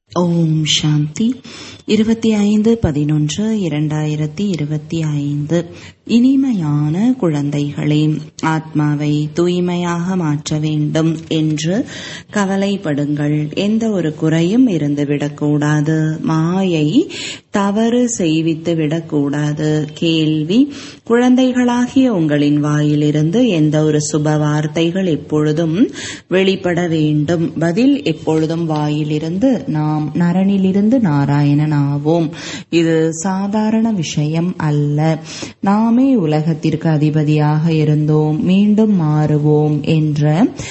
ஓம் சாந்தி இருபத்தி ஐந்து பதினொன்று இரண்டாயிரத்தி இருபத்தி ஐந்து இனிமையான குழந்தைகளே ஆத்மாவை தூய்மையாக மாற்ற வேண்டும் என்று கவலைப்படுங்கள் எந்த ஒரு குறையும் இருந்துவிடக்கூடாது மாயை தவறு செய்வித்து விடக்கூடாது கேள்வி குழந்தைகளாகிய உங்களின் வாயிலிருந்து எந்த ஒரு சுப வார்த்தைகள் எப்பொழுதும் வெளிப்பட வேண்டும் பதில் எப்பொழுதும் வாயிலிருந்து நாம் நரனிலிருந்து நாராயணன் ஆவோம் இது சாதாரண விஷயம் அல்ல நாமே உலகத்திற்கு அதிபதியாக இருந்தோம் மீண்டும் மாறுவோம் என்ற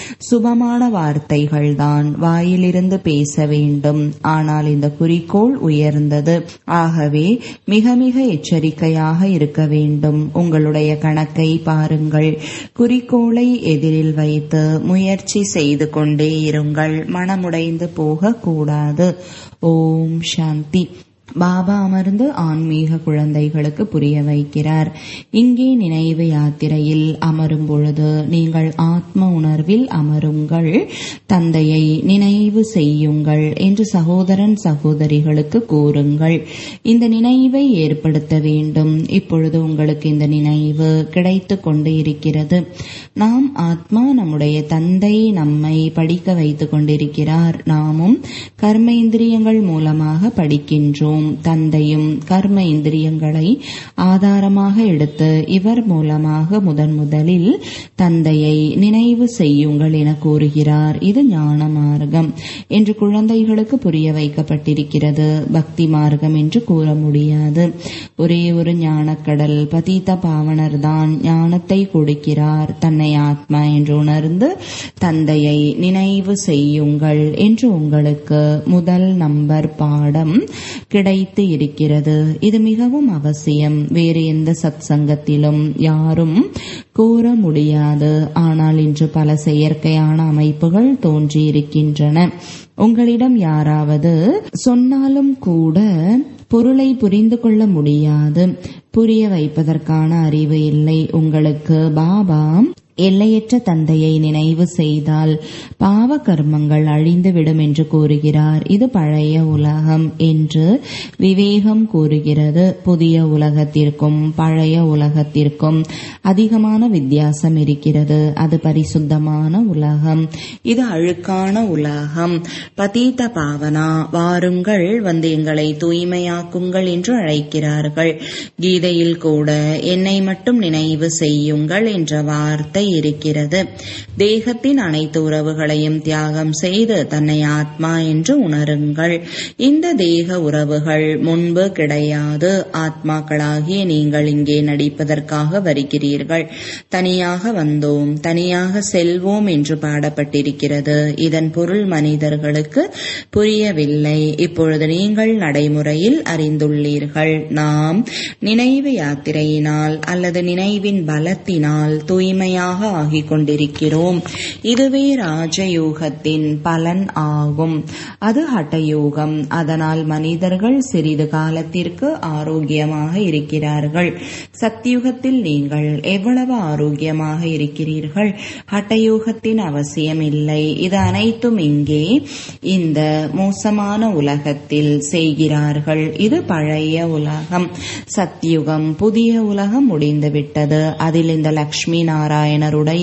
சுபமான வார்த்தைகள் தான் வாயிலிருந்து பேச வேண்டும் ஆனால் இந்த குறிக்கோள் உயர்ந்தது ஆகவே மிக மிக எச்சரிக்கையாக இருக்க வேண்டும் உங்களுடைய கணக்கை பாருங்கள் குறிக்கோளை எதிரில் வைத்து முயற்சி செய்து கொண்டே இருங்கள் மனமுடைந்து போகக்கூடாது ஓம் சாந்தி பாபா அமர்ந்து ஆன்மீக குழந்தைகளுக்கு புரிய வைக்கிறார் இங்கே நினைவு யாத்திரையில் அமரும் பொழுது நீங்கள் ஆத்ம உணர்வில் அமருங்கள் தந்தையை நினைவு செய்யுங்கள் என்று சகோதரன் சகோதரிகளுக்கு கூறுங்கள் இந்த நினைவை ஏற்படுத்த வேண்டும் இப்பொழுது உங்களுக்கு இந்த நினைவு கிடைத்து கொண்டு இருக்கிறது நாம் ஆத்மா நம்முடைய தந்தை நம்மை படிக்க வைத்துக் கொண்டிருக்கிறார் நாமும் கர்மேந்திரியங்கள் மூலமாக படிக்கின்றோம் தந்தையும் கர்ம இந்திரியங்களை ஆதாரமாக எடுத்து இவர் மூலமாக முதன் முதலில் தந்தையை நினைவு செய்யுங்கள் என கூறுகிறார் இது ஞான மார்க்கம் என்று குழந்தைகளுக்கு புரிய வைக்கப்பட்டிருக்கிறது பக்தி மார்க்கம் என்று கூற முடியாது ஒரே ஒரு ஞானக்கடல் பதீத பாவனர் தான் ஞானத்தை கொடுக்கிறார் தன்னை ஆத்மா என்று உணர்ந்து தந்தையை நினைவு செய்யுங்கள் என்று உங்களுக்கு முதல் நம்பர் பாடம் கிடைத்து இருக்கிறது இது மிகவும் அவசியம் வேறு எந்த சத் சங்கத்திலும் யாரும் கூற முடியாது ஆனால் இன்று பல செயற்கையான அமைப்புகள் தோன்றியிருக்கின்றன உங்களிடம் யாராவது சொன்னாலும் கூட பொருளை புரிந்து கொள்ள முடியாது புரிய வைப்பதற்கான அறிவு இல்லை உங்களுக்கு பாபா எல்லையற்ற தந்தையை நினைவு செய்தால் பாவ கர்மங்கள் அழிந்துவிடும் என்று கூறுகிறார் இது பழைய உலகம் என்று விவேகம் கூறுகிறது புதிய உலகத்திற்கும் பழைய உலகத்திற்கும் அதிகமான வித்தியாசம் இருக்கிறது அது பரிசுத்தமான உலகம் இது அழுக்கான உலகம் பதீத பாவனா வாருங்கள் வந்து எங்களை தூய்மையாக்குங்கள் என்று அழைக்கிறார்கள் கீதையில் கூட என்னை மட்டும் நினைவு செய்யுங்கள் என்ற வார்த்தை இருக்கிறது தேகத்தின் அனைத்து உறவுகளையும் தியாகம் செய்து தன்னை ஆத்மா என்று உணருங்கள் இந்த தேக உறவுகள் முன்பு கிடையாது ஆத்மாக்களாகிய நீங்கள் இங்கே நடிப்பதற்காக வருகிறீர்கள் தனியாக வந்தோம் தனியாக செல்வோம் என்று பாடப்பட்டிருக்கிறது இதன் பொருள் மனிதர்களுக்கு புரியவில்லை இப்பொழுது நீங்கள் நடைமுறையில் அறிந்துள்ளீர்கள் நாம் நினைவு யாத்திரையினால் அல்லது நினைவின் பலத்தினால் தூய்மையாக ஆகிக் கொண்டிருக்கிறோம் இதுவே ராஜயோகத்தின் பலன் ஆகும் அது ஹட்டயோகம் அதனால் மனிதர்கள் சிறிது காலத்திற்கு ஆரோக்கியமாக இருக்கிறார்கள் சத்தியுகத்தில் நீங்கள் எவ்வளவு ஆரோக்கியமாக இருக்கிறீர்கள் ஹட்டயோகத்தின் அவசியம் இல்லை இது அனைத்தும் இங்கே இந்த மோசமான உலகத்தில் செய்கிறார்கள் இது பழைய உலகம் சத்தியுகம் புதிய உலகம் முடிந்துவிட்டது அதில் இந்த லக்ஷ்மி நாராயணருடைய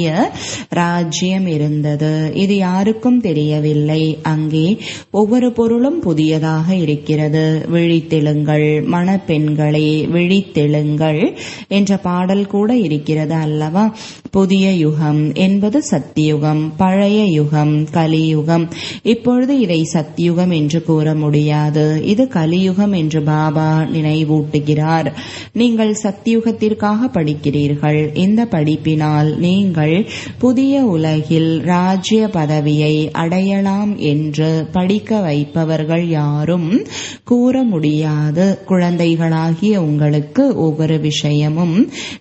ராஜ்யம் இருந்தது இது யாருக்கும் தெரியவில்லை அங்கே ஒவ்வொரு பொருளும் புதியதாக இருக்கிறது விழித்தெழுங்கள் மணப்பெண்களே விழித்தெழுங்கள் என்ற பாடல் கூட இருக்கிறது அல்லவா புதிய யுகம் என்பது சத்தியுகம் பழைய யுகம் கலியுகம் இப்பொழுது இதை சத்தியுகம் என்று கூற முடியாது இது கலியுகம் என்று பாபா நினைவூட்டுகிறார் நீங்கள் சத்தியுகத்திற்காக படிக்கிறீர்கள் இந்த படிப்பினால் நீங்கள் புதிய உலகில் ராஜ்ய பதவியை அடையலாம் என்று படிக்க வைப்பவர்கள் யாரும் கூற முடியாது குழந்தைகளாகிய உங்களுக்கு ஒவ்வொரு விஷயமும்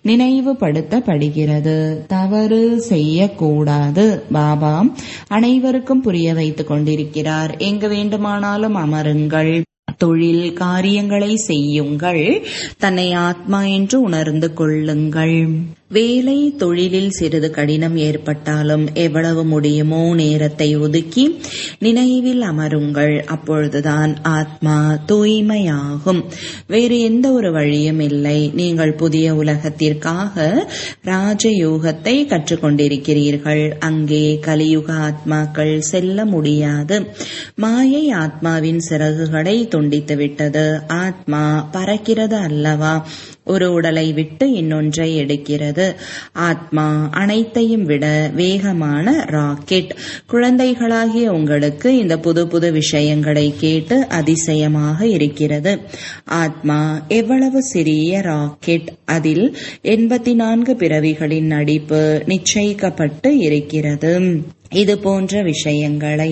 நினைவுபடுத்தப்படுகிறது தவறு செய்யக்கூடாது பாபா அனைவருக்கும் புரிய வைத்துக் கொண்டிருக்கிறார் எங்கு வேண்டுமானாலும் அமருங்கள் தொழில் காரியங்களை செய்யுங்கள் தன்னை ஆத்மா என்று உணர்ந்து கொள்ளுங்கள் வேலை தொழிலில் சிறிது கடினம் ஏற்பட்டாலும் எவ்வளவு முடியுமோ நேரத்தை ஒதுக்கி நினைவில் அமருங்கள் அப்பொழுதுதான் ஆத்மா தூய்மையாகும் வேறு எந்த ஒரு வழியும் இல்லை நீங்கள் புதிய உலகத்திற்காக ராஜயோகத்தை கற்றுக்கொண்டிருக்கிறீர்கள் அங்கே கலியுக ஆத்மாக்கள் செல்ல முடியாது மாயை ஆத்மாவின் சிறகுகளை துண்டித்து விட்டது ஆத்மா பறக்கிறது அல்லவா ஒரு உடலை விட்டு இன்னொன்றை எடுக்கிறது ஆத்மா அனைத்தையும் விட வேகமான ராக்கெட் குழந்தைகளாகிய உங்களுக்கு இந்த புது புது விஷயங்களை கேட்டு அதிசயமாக இருக்கிறது ஆத்மா எவ்வளவு சிறிய ராக்கெட் அதில் எண்பத்தி நான்கு பிறவிகளின் நடிப்பு நிச்சயிக்கப்பட்டு இருக்கிறது இது போன்ற விஷயங்களை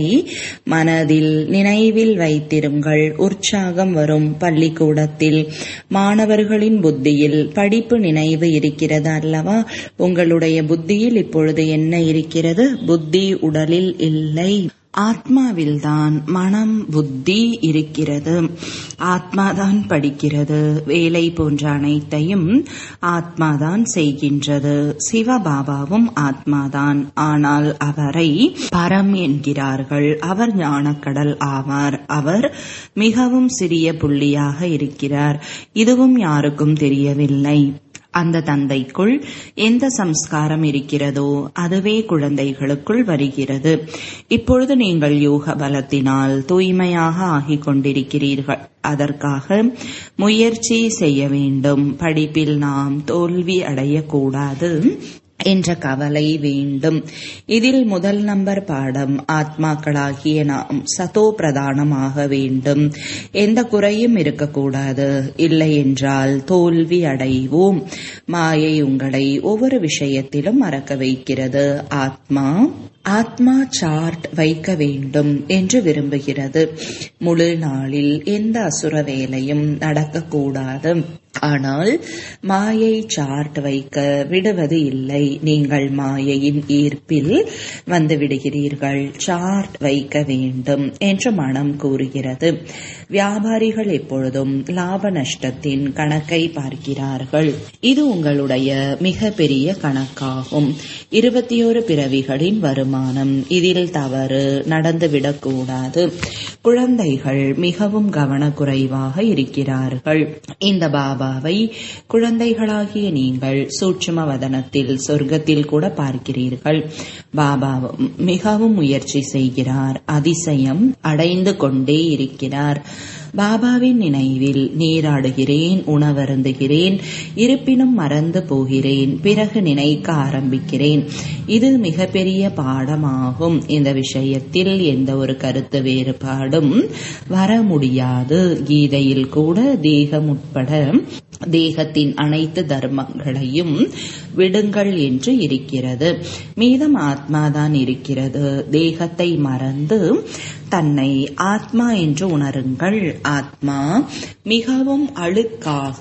மனதில் நினைவில் வைத்திருங்கள் உற்சாகம் வரும் பள்ளிக்கூடத்தில் மாணவர்களின் புத்தியில் படிப்பு நினைவு இருக்கிறது அல்லவா உங்களுடைய புத்தியில் இப்பொழுது என்ன இருக்கிறது புத்தி உடலில் இல்லை ஆத்மாவில்தான் மனம் புத்தி இருக்கிறது ஆத்மாதான் படிக்கிறது வேலை போன்ற அனைத்தையும் ஆத்மாதான் செய்கின்றது சிவபாபாவும் ஆத்மாதான் ஆனால் அவரை பரம் என்கிறார்கள் அவர் ஞானக்கடல் ஆவார் அவர் மிகவும் சிறிய புள்ளியாக இருக்கிறார் இதுவும் யாருக்கும் தெரியவில்லை அந்த தந்தைக்குள் எந்த சம்ஸ்காரம் இருக்கிறதோ அதுவே குழந்தைகளுக்குள் வருகிறது இப்பொழுது நீங்கள் யோக பலத்தினால் தூய்மையாக ஆகிக் கொண்டிருக்கிறீர்கள் அதற்காக முயற்சி செய்ய வேண்டும் படிப்பில் நாம் தோல்வி அடையக்கூடாது என்ற கவலை வேண்டும் இதில் முதல் நம்பர் பாடம் ஆத்மாக்களாகிய நாம் சதோ பிரதானமாக வேண்டும் எந்த குறையும் இருக்கக்கூடாது இல்லை என்றால் தோல்வி அடைவோம் மாயை உங்களை ஒவ்வொரு விஷயத்திலும் மறக்க வைக்கிறது ஆத்மா ஆத்மா சார்ட் வைக்க வேண்டும் என்று விரும்புகிறது முழு நாளில் எந்த அசுர வேலையும் நடக்கக்கூடாது ஆனால் மாயை சார்ட் வைக்க விடுவது இல்லை நீங்கள் மாயையின் ஈர்ப்பில் வந்து விடுகிறீர்கள் சார்ட் வைக்க வேண்டும் என்று மனம் கூறுகிறது வியாபாரிகள் எப்பொழுதும் லாப நஷ்டத்தின் கணக்கை பார்க்கிறார்கள் இது உங்களுடைய மிக பெரிய கணக்காகும் இருபத்தி ஒரு பிறவிகளின் வருமானம் இதில் தவறு நடந்துவிடக்கூடாது குழந்தைகள் மிகவும் கவனக்குறைவாக இருக்கிறார்கள் இந்த பாபாவை குழந்தைகளாகிய நீங்கள் சூட்சும வதனத்தில் சொர்க்கத்தில் கூட பார்க்கிறீர்கள் பாபா மிகவும் முயற்சி செய்கிறார் அதிசயம் அடைந்து கொண்டே இருக்கிறார் பாபாவின் நினைவில் நீராடுகிறேன் உணவருந்துகிறேன் இருப்பினும் மறந்து போகிறேன் பிறகு நினைக்க ஆரம்பிக்கிறேன் இது மிகப்பெரிய பாடமாகும் இந்த விஷயத்தில் எந்த ஒரு கருத்து வேறுபாடும் வர முடியாது கீதையில் கூட தேகம் உட்பட தேகத்தின் அனைத்து தர்மங்களையும் விடுங்கள் என்று இருக்கிறது மீதம் ஆத்மாதான் இருக்கிறது தேகத்தை மறந்து தன்னை ஆத்மா என்று உணருங்கள் ஆத்மா மிகவும் அழுக்காக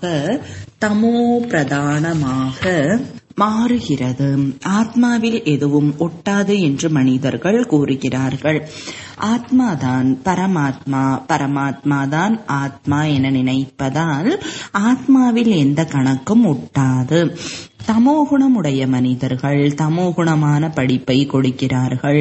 தமோ பிரதானமாக மாறுகிறது ஆத்மாவில் எதுவும் ஒட்டாது என்று மனிதர்கள் கூறுகிறார்கள் ஆத்மாதான் பரமாத்மா பரமாத்மாதான் ஆத்மா என நினைப்பதால் ஆத்மாவில் எந்த கணக்கும் ஒட்டாது தமோகுணமுடைய மனிதர்கள் தமோகுணமான படிப்பை கொடுக்கிறார்கள்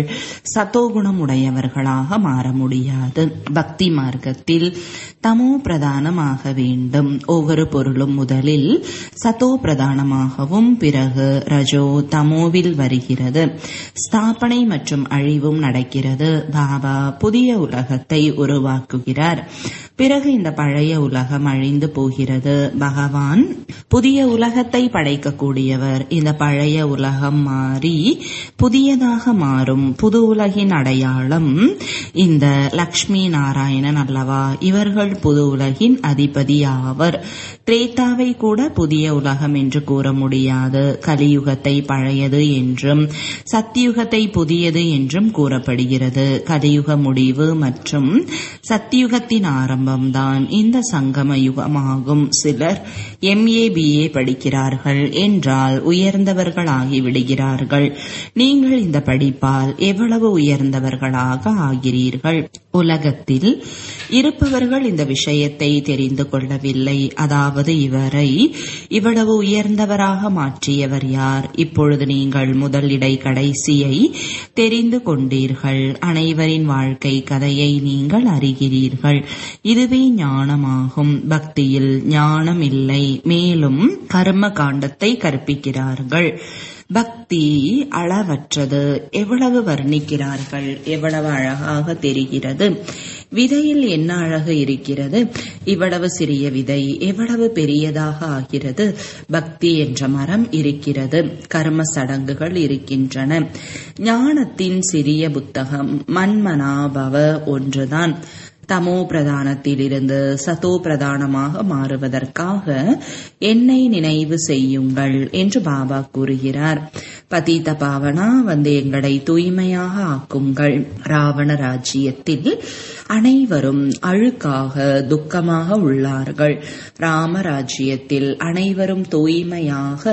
சத்தோகுணமுடையவர்களாக மாற முடியாது பக்தி மார்க்கத்தில் தமோ பிரதானமாக வேண்டும் ஒவ்வொரு பொருளும் முதலில் சத்தோ பிரதானமாகவும் பிறகு ரஜோ தமோவில் வருகிறது ஸ்தாபனை மற்றும் அழிவும் நடக்கிறது பாபா புதிய உலகத்தை உருவாக்குகிறார் பிறகு இந்த பழைய உலகம் அழிந்து போகிறது பகவான் புதிய உலகத்தை படைக்கக்கூடியவர் இந்த பழைய உலகம் மாறி புதியதாக மாறும் புது உலகின் அடையாளம் இந்த லக்ஷ்மி நாராயணன் அல்லவா இவர்கள் புது உலகின் அதிபதி ஆவர் திரேதாவை கூட புதிய உலகம் என்று கூற முடியாது கலியுகத்தை பழையது என்றும் சத்தியுகத்தை புதியது என்றும் கூறப்படுகிறது கலியுக முடிவு மற்றும் சத்தியுகத்தின் ஆரம்பம் ஆரம்பம்தான் இந்த சங்கம யுகமாகும் சிலர் எம்ஏ பிஏ படிக்கிறார்கள் என்றால் உயர்ந்தவர்களாகி விடுகிறார்கள் நீங்கள் இந்த படிப்பால் எவ்வளவு உயர்ந்தவர்களாக ஆகிறீர்கள் உலகத்தில் இருப்பவர்கள் இந்த விஷயத்தை தெரிந்து கொள்ளவில்லை அதாவது இவரை இவ்வளவு உயர்ந்தவராக மாற்றியவர் யார் இப்பொழுது நீங்கள் முதல் இடை கடைசியை தெரிந்து கொண்டீர்கள் அனைவரின் வாழ்க்கை கதையை நீங்கள் அறிகிறீர்கள் இதுவே ஞானமாகும் பக்தியில் ஞானம் இல்லை மேலும் கர்ம காண்டத்தை கற்பிக்கிறார்கள் பக்தி அளவற்றது எவ்வளவு வர்ணிக்கிறார்கள் எவ்வளவு அழகாக தெரிகிறது விதையில் என்ன அழகு இருக்கிறது இவ்வளவு சிறிய விதை எவ்வளவு பெரியதாக ஆகிறது பக்தி என்ற மரம் இருக்கிறது கர்ம சடங்குகள் இருக்கின்றன ஞானத்தின் சிறிய புத்தகம் மன்மனாபவ ஒன்றுதான் தமோ பிரதானத்திலிருந்து சதோ பிரதானமாக மாறுவதற்காக என்னை நினைவு செய்யுங்கள் என்று பாபா கூறுகிறார் பதீத பாவனா வந்து எங்களை தூய்மையாக ஆக்குங்கள் ராவண ராஜ்யத்தில் அனைவரும் அழுக்காக துக்கமாக உள்ளார்கள் ராமராஜ்யத்தில் அனைவரும் தூய்மையாக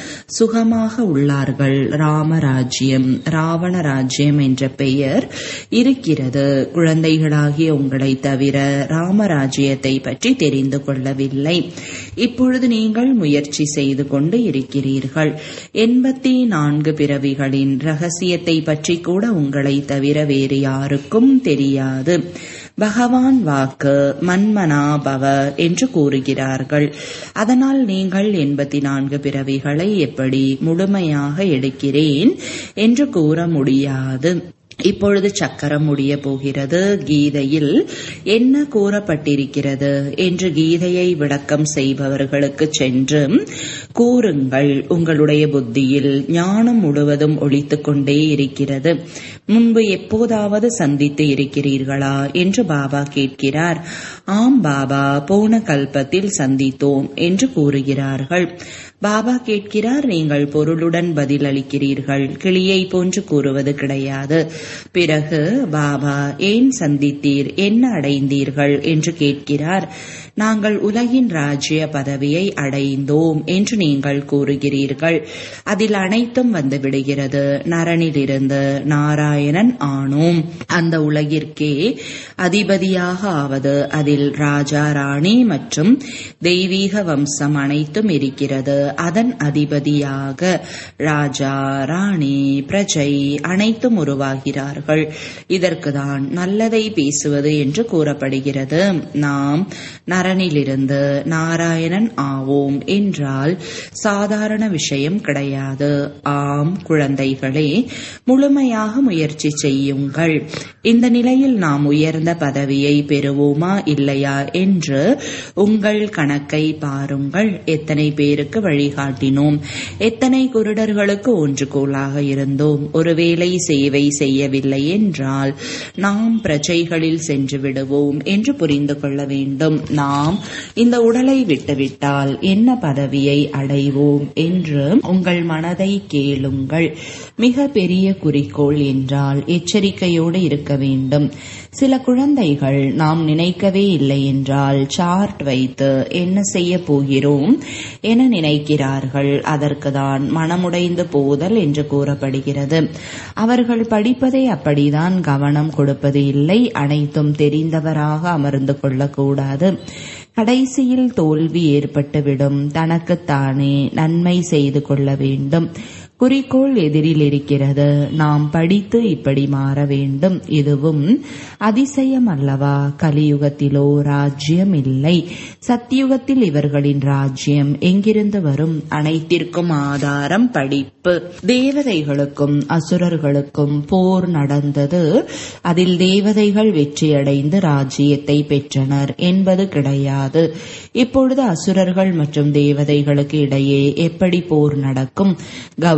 சுகமாக உள்ளார்கள் ராமராஜ்யம் ராவண ராஜ்யம் என்ற பெயர் இருக்கிறது குழந்தைகளாகிய உங்களை தவிர ராமராஜ்யத்தை பற்றி தெரிந்து கொள்ளவில்லை இப்பொழுது நீங்கள் முயற்சி செய்து கொண்டு இருக்கிறீர்கள் எண்பத்தி நான்கு பிறவிகளின் ரகசியத்தை பற்றி கூட உங்களை தவிர வேறு யாருக்கும் தெரியாது பகவான் வாக்கு மன்மனாபவ என்று கூறுகிறார்கள் அதனால் நீங்கள் எண்பத்தி நான்கு பிறவிகளை எப்படி முழுமையாக எடுக்கிறேன் என்று கூற முடியாது இப்பொழுது சக்கரம் முடிய போகிறது கீதையில் என்ன கூறப்பட்டிருக்கிறது என்று கீதையை விளக்கம் செய்பவர்களுக்கு சென்று கூறுங்கள் உங்களுடைய புத்தியில் ஞானம் முழுவதும் ஒழித்துக் கொண்டே இருக்கிறது முன்பு எப்போதாவது சந்தித்து இருக்கிறீர்களா என்று பாபா கேட்கிறார் ஆம் பாபா போன கல்பத்தில் சந்தித்தோம் என்று கூறுகிறார்கள் பாபா கேட்கிறார் நீங்கள் பொருளுடன் பதிலளிக்கிறீர்கள் கிளியை போன்று கூறுவது கிடையாது பிறகு பாபா ஏன் சந்தித்தீர் என்ன அடைந்தீர்கள் என்று கேட்கிறார் நாங்கள் உலகின் ராஜ்ய பதவியை அடைந்தோம் என்று நீங்கள் கூறுகிறீர்கள் அதில் அனைத்தும் வந்து விடுகிறது நரனிலிருந்து நாராயணன் ஆனோம் அந்த உலகிற்கே அதிபதியாக ஆவது அதில் ராஜா ராணி மற்றும் தெய்வீக வம்சம் அனைத்தும் இருக்கிறது அதன் அதிபதியாக ராஜா ராணி பிரஜை அனைத்தும் உருவாகிறார்கள் இதற்குதான் நல்லதை பேசுவது என்று கூறப்படுகிறது நாம் நரனிலிருந்து நாராயணன் ஆவோம் என்றால் சாதாரண விஷயம் கிடையாது ஆம் குழந்தைகளே முழுமையாக முயற்சி செய்யுங்கள் இந்த நிலையில் நாம் உயர்ந்த பதவியை பெறுவோமா இல்லையா என்று உங்கள் கணக்கை பாருங்கள் எத்தனை பேருக்கு வழிகாட்டினோம் எத்தனை குருடர்களுக்கு ஒன்றுகோலாக இருந்தோம் ஒருவேளை சேவை செய்யவில்லை என்றால் நாம் பிரஜைகளில் சென்று விடுவோம் என்று புரிந்து கொள்ள வேண்டும் நாம் இந்த உடலை விட்டுவிட்டால் என்ன பதவியை அடைவோம் என்று உங்கள் மனதை கேளுங்கள் மிக பெரிய குறிக்கோள் என்றால் எச்சரிக்கையோடு இருக்க வேண்டும் சில குழந்தைகள் நாம் நினைக்கவே இல்லை என்றால் சார்ட் வைத்து என்ன செய்ய போகிறோம் என நினைக்கிறார்கள் அதற்கு தான் மனமுடைந்து போதல் என்று கூறப்படுகிறது அவர்கள் படிப்பதை அப்படிதான் கவனம் கொடுப்பது இல்லை அனைத்தும் தெரிந்தவராக அமர்ந்து கொள்ளக்கூடாது கடைசியில் தோல்வி ஏற்பட்டுவிடும் தனக்குத்தானே நன்மை செய்து கொள்ள வேண்டும் குறிக்கோள் எதிரில் இருக்கிறது நாம் படித்து இப்படி மாற வேண்டும் இதுவும் அதிசயம் அல்லவா கலியுகத்திலோ ராஜ்யம் இல்லை சத்தியுகத்தில் இவர்களின் ராஜ்யம் எங்கிருந்து வரும் அனைத்திற்கும் ஆதாரம் படிப்பு தேவதைகளுக்கும் அசுரர்களுக்கும் போர் நடந்தது அதில் தேவதைகள் வெற்றியடைந்து ராஜ்யத்தை பெற்றனர் என்பது கிடையாது இப்பொழுது அசுரர்கள் மற்றும் தேவதைகளுக்கு இடையே எப்படி போர் நடக்கும் கௌரவ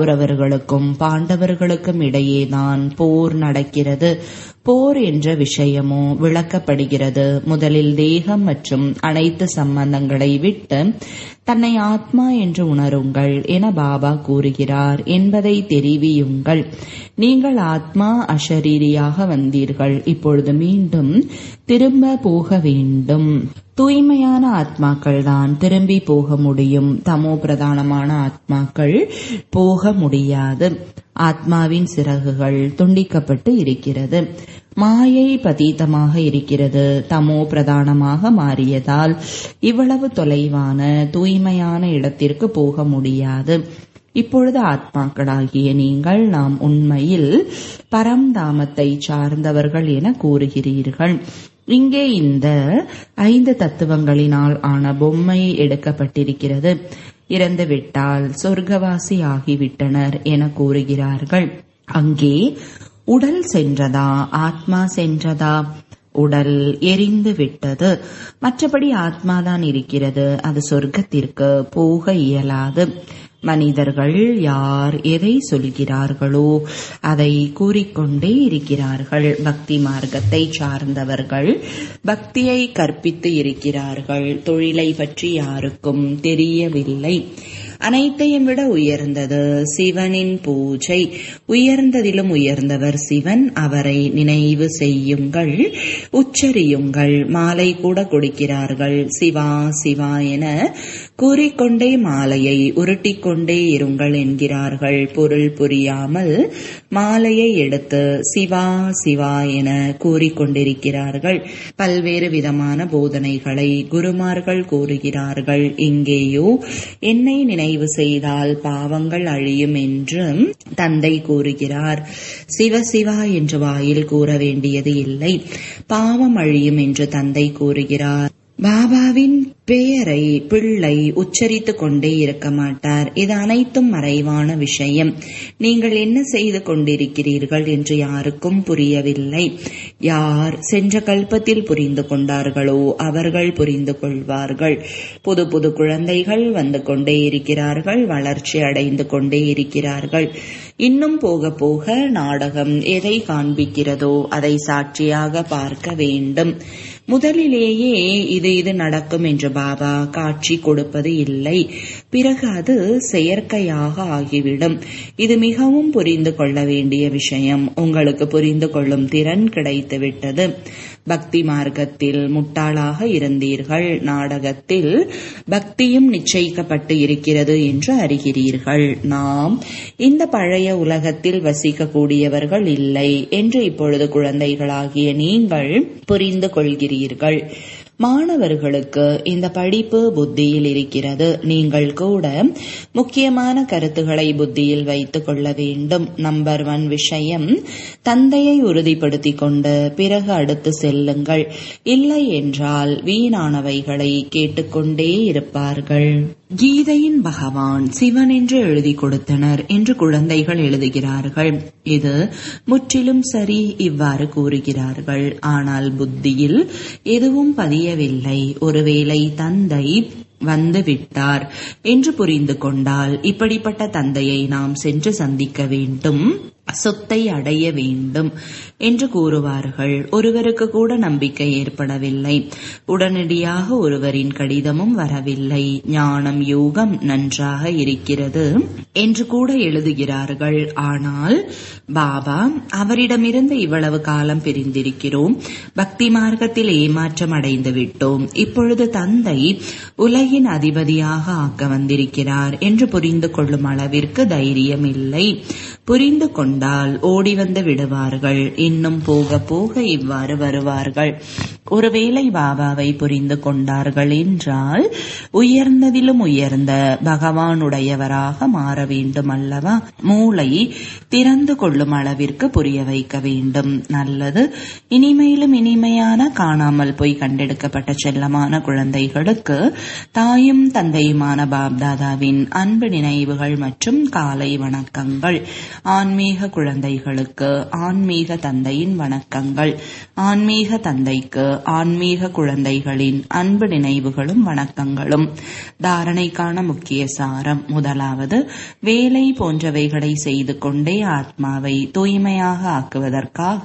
கௌரவர்களுக்கும் பாண்டவர்களுக்கும் இடையேதான் போர் நடக்கிறது போர் என்ற விஷயமோ விளக்கப்படுகிறது முதலில் தேகம் மற்றும் அனைத்து சம்பந்தங்களை விட்டு தன்னை ஆத்மா என்று உணருங்கள் என பாபா கூறுகிறார் என்பதை தெரிவியுங்கள் நீங்கள் ஆத்மா அஷரீரியாக வந்தீர்கள் இப்பொழுது மீண்டும் திரும்ப போக வேண்டும் தூய்மையான ஆத்மாக்கள் தான் திரும்பி போக முடியும் தமோ பிரதானமான ஆத்மாக்கள் போக முடியாது ஆத்மாவின் சிறகுகள் துண்டிக்கப்பட்டு இருக்கிறது மாயை பதீதமாக இருக்கிறது தமோ பிரதானமாக மாறியதால் இவ்வளவு தொலைவான தூய்மையான இடத்திற்கு போக முடியாது இப்பொழுது ஆத்மாக்களாகிய நீங்கள் நாம் உண்மையில் பரம்தாமத்தை சார்ந்தவர்கள் என கூறுகிறீர்கள் இங்கே இந்த ஐந்து தத்துவங்களினால் ஆன பொம்மை எடுக்கப்பட்டிருக்கிறது இறந்துவிட்டால் சொர்க்கவாசி ஆகிவிட்டனர் என கூறுகிறார்கள் அங்கே உடல் சென்றதா ஆத்மா சென்றதா உடல் எரிந்து விட்டது மற்றபடி ஆத்மாதான் இருக்கிறது அது சொர்க்கத்திற்கு போக இயலாது மனிதர்கள் யார் எதை சொல்கிறார்களோ அதை கூறிக்கொண்டே இருக்கிறார்கள் பக்தி மார்க்கத்தை சார்ந்தவர்கள் பக்தியை கற்பித்து இருக்கிறார்கள் தொழிலை பற்றி யாருக்கும் தெரியவில்லை அனைத்தையும் விட உயர்ந்தது சிவனின் பூஜை உயர்ந்ததிலும் உயர்ந்தவர் சிவன் அவரை நினைவு செய்யுங்கள் உச்சரியுங்கள் மாலை கூட கொடுக்கிறார்கள் சிவா சிவா என கூறிக்கொண்டே மாலையை உருட்டிக்கொண்டே இருங்கள் என்கிறார்கள் பொருள் புரியாமல் மாலையை எடுத்து சிவா சிவா என கூறிக்கொண்டிருக்கிறார்கள் பல்வேறு விதமான போதனைகளை குருமார்கள் கூறுகிறார்கள் இங்கேயோ என்னை நினைவு செய்தால் பாவங்கள் அழியும் என்று தந்தை கூறுகிறார் சிவ சிவா என்று வாயில் கூற வேண்டியது இல்லை பாவம் அழியும் என்று தந்தை கூறுகிறார் பாபாவின் பெயரை பிள்ளை உச்சரித்துக் கொண்டே இருக்க மாட்டார் இது அனைத்தும் மறைவான விஷயம் நீங்கள் என்ன செய்து கொண்டிருக்கிறீர்கள் என்று யாருக்கும் புரியவில்லை யார் சென்ற கல்பத்தில் புரிந்து கொண்டார்களோ அவர்கள் புரிந்து கொள்வார்கள் புது புது குழந்தைகள் வந்து கொண்டே இருக்கிறார்கள் வளர்ச்சி அடைந்து கொண்டே இருக்கிறார்கள் இன்னும் போக போக நாடகம் எதை காண்பிக்கிறதோ அதை சாட்சியாக பார்க்க வேண்டும் முதலிலேயே இது இது நடக்கும் என்று பாபா காட்சி கொடுப்பது இல்லை பிறகு அது செயற்கையாக ஆகிவிடும் இது மிகவும் புரிந்து கொள்ள வேண்டிய விஷயம் உங்களுக்கு புரிந்து கொள்ளும் திறன் கிடைத்துவிட்டது பக்தி மார்க்கத்தில் முட்டாளாக இருந்தீர்கள் நாடகத்தில் பக்தியும் நிச்சயிக்கப்பட்டு இருக்கிறது என்று அறிகிறீர்கள் நாம் இந்த பழைய உலகத்தில் வசிக்கக்கூடியவர்கள் இல்லை என்று இப்பொழுது குழந்தைகளாகிய நீங்கள் புரிந்து கொள்கிறீர்கள் மாணவர்களுக்கு இந்த படிப்பு புத்தியில் இருக்கிறது நீங்கள் கூட முக்கியமான கருத்துக்களை புத்தியில் வைத்துக் கொள்ள வேண்டும் நம்பர் ஒன் விஷயம் தந்தையை உறுதிப்படுத்திக் கொண்டு பிறகு அடுத்து செல்லுங்கள் இல்லை என்றால் வீணானவைகளை கேட்டுக்கொண்டே இருப்பார்கள் கீதையின் பகவான் சிவன் என்று எழுதி கொடுத்தனர் என்று குழந்தைகள் எழுதுகிறார்கள் இது முற்றிலும் சரி இவ்வாறு கூறுகிறார்கள் ஆனால் புத்தியில் எதுவும் பதியவில்லை ஒருவேளை தந்தை வந்து விட்டார் என்று புரிந்து கொண்டால் இப்படிப்பட்ட தந்தையை நாம் சென்று சந்திக்க வேண்டும் சொத்தை அடைய வேண்டும் என்று கூறுவார்கள் ஒருவருக்கு கூட நம்பிக்கை ஏற்படவில்லை உடனடியாக ஒருவரின் கடிதமும் வரவில்லை ஞானம் யோகம் நன்றாக இருக்கிறது என்று கூட எழுதுகிறார்கள் ஆனால் பாபா அவரிடமிருந்து இவ்வளவு காலம் பிரிந்திருக்கிறோம் பக்தி மார்க்கத்தில் ஏமாற்றம் அடைந்து விட்டோம் இப்பொழுது தந்தை உலகின் அதிபதியாக ஆக்க வந்திருக்கிறார் என்று புரிந்து கொள்ளும் அளவிற்கு தைரியம் இல்லை புரிந்து கொண்டால் ஓடி வந்து விடுவார்கள் இன்னும் போக போக இவ்வாறு வருவார்கள் ஒருவேளை பாபாவை புரிந்து கொண்டார்கள் என்றால் உயர்ந்ததிலும் உயர்ந்த பகவானுடையவராக மாற வேண்டும் அல்லவா மூளை திறந்து கொள்ளும் அளவிற்கு புரிய வைக்க வேண்டும் நல்லது இனிமையிலும் இனிமையான காணாமல் போய் கண்டெடுக்கப்பட்ட செல்லமான குழந்தைகளுக்கு தாயும் தந்தையுமான பாப்தாதாவின் அன்பு நினைவுகள் மற்றும் காலை வணக்கங்கள் ஆன்மீக குழந்தைகளுக்கு ஆன்மீக தந்தையின் வணக்கங்கள் ஆன்மீக தந்தைக்கு ஆன்மீக குழந்தைகளின் அன்பு நினைவுகளும் வணக்கங்களும் தாரணைக்கான முக்கிய சாரம் முதலாவது வேலை போன்றவைகளை செய்து கொண்டே ஆத்மாவை தூய்மையாக ஆக்குவதற்காக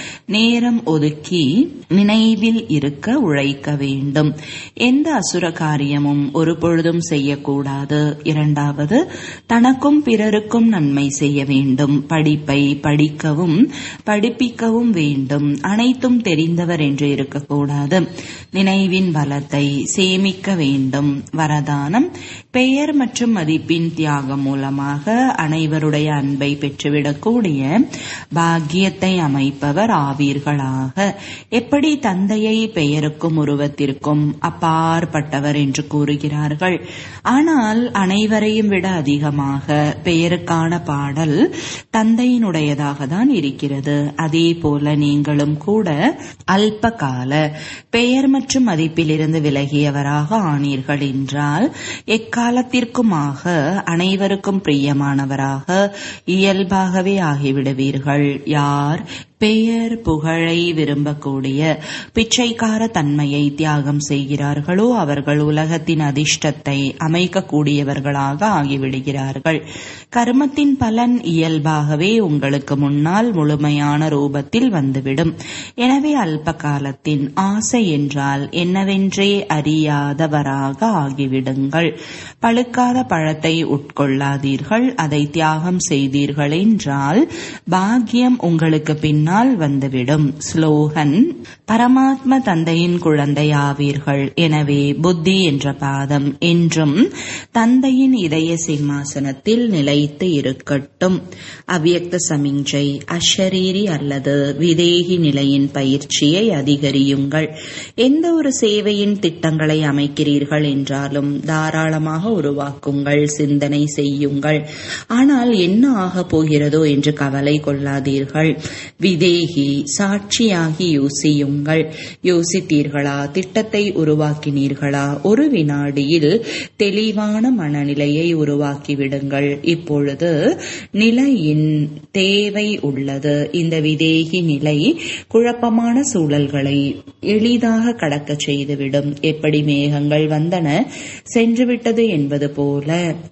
நேரம் ஒதுக்கி நினைவில் இருக்க உழைக்க வேண்டும் எந்த அசுர காரியமும் ஒரு பொழுதும் செய்யக்கூடாது இரண்டாவது தனக்கும் பிறருக்கும் நன்மை செய்ய வேண்டும் படிப்பை படிக்கவும் படிப்பிக்கவும் வேண்டும் அனைத்தும் தெரிந்தவர் என்று இருக்கக்கூடாது நினைவின் பலத்தை சேமிக்க வேண்டும் வரதானம் பெயர் மற்றும் மதிப்பின் தியாகம் மூலமாக அனைவருடைய அன்பை பெற்றுவிடக்கூடிய பாக்கியத்தை அமைப்பவர் ஆவீர்களாக எப்படி தந்தையை பெயருக்கும் உருவத்திற்கும் அப்பாற்பட்டவர் என்று கூறுகிறார்கள் ஆனால் அனைவரையும் விட அதிகமாக பெயருக்கான பாடல் தந்தையினுடையதாக தான் இருக்கிறது அதே போல நீங்களும் கூட அல்ப கால பெயர் மற்றும் மதிப்பிலிருந்து விலகியவராக ஆனீர்கள் என்றால் எக்காலத்திற்குமாக அனைவருக்கும் பிரியமானவராக இயல்பாகவே ஆகிவிடுவீர்கள் யார் பெயர் புகழை விரும்பக்கூடிய பிச்சைக்கார தன்மையை தியாகம் செய்கிறார்களோ அவர்கள் உலகத்தின் அதிர்ஷ்டத்தை அமைக்கக்கூடியவர்களாக ஆகிவிடுகிறார்கள் கர்மத்தின் பலன் இயல்பாகவே உங்களுக்கு முன்னால் முழுமையான ரூபத்தில் வந்துவிடும் எனவே அல்ப காலத்தின் ஆசை என்றால் என்னவென்றே அறியாதவராக ஆகிவிடுங்கள் பழுக்காத பழத்தை உட்கொள்ளாதீர்கள் அதை தியாகம் செய்தீர்கள் என்றால் பாக்கியம் உங்களுக்கு பின்னால் வந்துவிடும் ஸ்லோகன் பரமாத்ம தந்தையின் குழந்தையாவீர்கள் எனவே புத்தி என்ற பாதம் என்றும் தந்தையின் இதய சிம்மாசனத்தில் நிலைத்து இருக்கட்டும் அவ்யக்த சமிஞ்சை அஷரீரி அல்லது விதேகி நிலையின் பயிற்சியை அதிகரியுங்கள் எந்த ஒரு சேவையின் திட்டங்களை அமைக்கிறீர்கள் என்றாலும் தாராளமாக உருவாக்குங்கள் சிந்தனை செய்யுங்கள் ஆனால் என்ன ஆகப் போகிறதோ என்று கவலை கொள்ளாதீர்கள் விதேகி சாட்சியாகி யோசியுங்கள் யோசித்தீர்களா திட்டத்தை உருவாக்கினீர்களா ஒரு வினாடியில் தெளிவான மனநிலையை உருவாக்கிவிடுங்கள் இப்பொழுது நிலையின் தேவை உள்ளது இந்த விதேகி நிலை குழப்பமான சூழல்களை எளிதாக கடக்க செய்துவிடும் எப்படி மேகங்கள் வந்தன சென்றுவிட்டது என்பது போல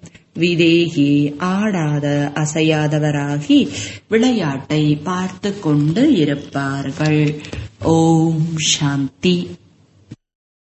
விதேகி ஆடாத அசையாதவராகி விளையாட்டை பார்த்து கொண்டு இருப்பார்கள் ஓம் சாந்தி